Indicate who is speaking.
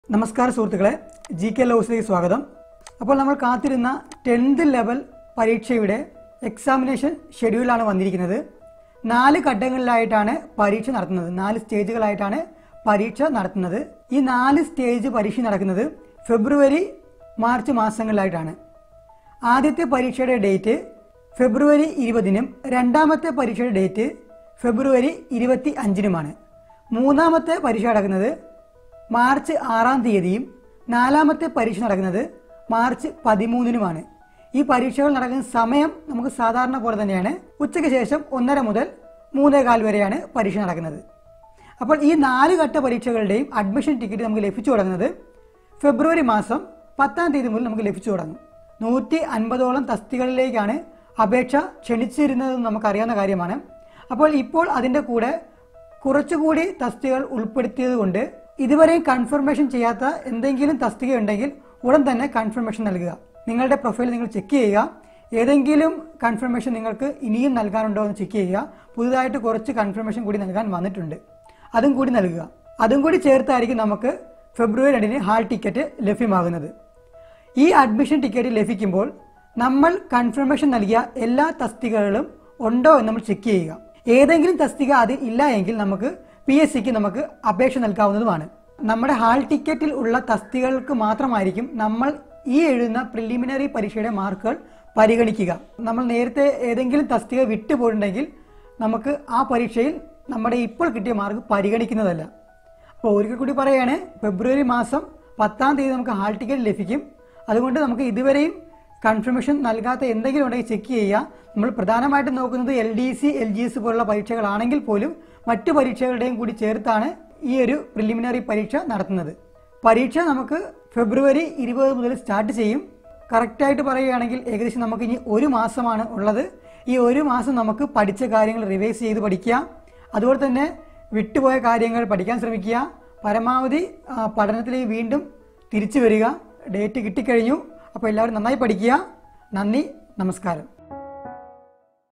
Speaker 1: നമസ്കാരം സുഹൃത്തുക്കളെ G K ലോസിലേക്ക് സ്വാഗതം അപ്പോൾ നമ്മൾ കാത്തിരുന്ന ടെൻത്ത് ലെവൽ പരീക്ഷയുടെ എക്സാമിനേഷൻ ഷെഡ്യൂളാണ് വന്നിരിക്കുന്നത് നാല് ഘട്ടങ്ങളിലായിട്ടാണ് പരീക്ഷ നടത്തുന്നത് നാല് സ്റ്റേജുകളായിട്ടാണ് പരീക്ഷ നടത്തുന്നത് ഈ നാല് സ്റ്റേജ് പരീക്ഷ നടക്കുന്നത് ഫെബ്രുവരി മാർച്ച് മാസങ്ങളിലായിട്ടാണ് ആദ്യത്തെ പരീക്ഷയുടെ ഡേറ്റ് ഫെബ്രുവരി ഇരുപതിനും രണ്ടാമത്തെ പരീക്ഷയുടെ ഡേറ്റ് ഫെബ്രുവരി ഇരുപത്തി അഞ്ചിനുമാണ് മൂന്നാമത്തെ പരീക്ഷ നടക്കുന്നത് മാർച്ച് ആറാം തീയതിയും നാലാമത്തെ പരീക്ഷ നടക്കുന്നത് മാർച്ച് പതിമൂന്നിനുമാണ് ഈ പരീക്ഷകൾ നടക്കുന്ന സമയം നമുക്ക് സാധാരണ പോലെ തന്നെയാണ് ഉച്ചയ്ക്ക് ശേഷം ഒന്നര മുതൽ മൂന്നേകാൽ വരെയാണ് പരീക്ഷ നടക്കുന്നത് അപ്പോൾ ഈ നാല് ഘട്ട പരീക്ഷകളുടെയും അഡ്മിഷൻ ടിക്കറ്റ് നമുക്ക് ലഭിച്ചു തുടങ്ങുന്നത് ഫെബ്രുവരി മാസം പത്താം തീയതി മുതൽ നമുക്ക് ലഭിച്ചു തുടങ്ങും നൂറ്റി അൻപതോളം തസ്തികളിലേക്കാണ് അപേക്ഷ ക്ഷണിച്ചിരുന്നതെന്ന് നമുക്കറിയാവുന്ന കാര്യമാണ് അപ്പോൾ ഇപ്പോൾ അതിൻ്റെ കൂടെ കുറച്ചുകൂടി തസ്തികകൾ ഉൾപ്പെടുത്തിയത് കൊണ്ട് ഇതുവരെയും കൺഫർമേഷൻ ചെയ്യാത്ത എന്തെങ്കിലും തസ്തിക ഉണ്ടെങ്കിൽ ഉടൻ തന്നെ കൺഫർമേഷൻ നൽകുക നിങ്ങളുടെ പ്രൊഫൈൽ നിങ്ങൾ ചെക്ക് ചെയ്യുക ഏതെങ്കിലും കൺഫർമേഷൻ നിങ്ങൾക്ക് ഇനിയും നൽകാനുണ്ടോ എന്ന് ചെക്ക് ചെയ്യുക പുതുതായിട്ട് കുറച്ച് കൺഫർമേഷൻ കൂടി നൽകാൻ വന്നിട്ടുണ്ട് അതും കൂടി നൽകുക അതും കൂടി ചേർത്തായിരിക്കും നമുക്ക് ഫെബ്രുവരി രണ്ടിന് ഹാൾ ടിക്കറ്റ് ലഭ്യമാകുന്നത് ഈ അഡ്മിഷൻ ടിക്കറ്റ് ലഭിക്കുമ്പോൾ നമ്മൾ കൺഫർമേഷൻ നൽകിയ എല്ലാ തസ്തികകളും ഉണ്ടോ എന്ന് നമ്മൾ ചെക്ക് ചെയ്യുക ഏതെങ്കിലും തസ്തിക അതിൽ ഇല്ല എങ്കിൽ നമുക്ക് പി എസ് സിക്ക് നമുക്ക് അപേക്ഷ നൽകാവുന്നതുമാണ് നമ്മുടെ ഹാൾ ടിക്കറ്റിൽ ഉള്ള തസ്തികകൾക്ക് മാത്രമായിരിക്കും നമ്മൾ ഈ എഴുതുന്ന പ്രിലിമിനറി പരീക്ഷയുടെ മാർക്കുകൾ പരിഗണിക്കുക നമ്മൾ നേരത്തെ ഏതെങ്കിലും തസ്തിക വിട്ടുപോയിട്ടുണ്ടെങ്കിൽ നമുക്ക് ആ പരീക്ഷയിൽ നമ്മുടെ ഇപ്പോൾ കിട്ടിയ മാർക്ക് പരിഗണിക്കുന്നതല്ല അപ്പോൾ ഒരിക്കൽ കൂടി പറയുകയാണ് ഫെബ്രുവരി മാസം പത്താം തീയതി നമുക്ക് ഹാൾ ടിക്കറ്റ് ലഭിക്കും അതുകൊണ്ട് നമുക്ക് ഇതുവരെയും കൺഫർമേഷൻ നൽകാത്ത എന്തെങ്കിലും ഉണ്ടെങ്കിൽ ചെക്ക് ചെയ്യുക നമ്മൾ പ്രധാനമായിട്ടും നോക്കുന്നത് L D C L G S പോലുള്ള പരീക്ഷകളാണെങ്കിൽ പോലും മറ്റു പരീക്ഷകളുടെയും കൂടി ചേർത്താണ് ഈ ഒരു പ്രിലിമിനറി പരീക്ഷ നടത്തുന്നത് പരീക്ഷ നമുക്ക് ഫെബ്രുവരി ഇരുപത് മുതൽ സ്റ്റാർട്ട് ചെയ്യും കറക്റ്റായിട്ട് പറയുകയാണെങ്കിൽ ഏകദേശം നമുക്ക് ഇനി ഒരു മാസമാണ് ഉള്ളത് ഈ ഒരു മാസം നമുക്ക് പഠിച്ച കാര്യങ്ങൾ റിവൈസ് ചെയ്ത് പഠിക്കുക അതുപോലെ തന്നെ വിട്ടുപോയ കാര്യങ്ങൾ പഠിക്കാൻ ശ്രമിക്കുക പരമാവധി ആ, പഠനത്തിലേക്ക് വീണ്ടും തിരിച്ചു വരിക ഡേറ്റ് കിട്ടിക്കഴിഞ്ഞു അപ്പോൾ എല്ലാവരും നന്നായി പഠിക്കുക നന്ദി നമസ്കാരം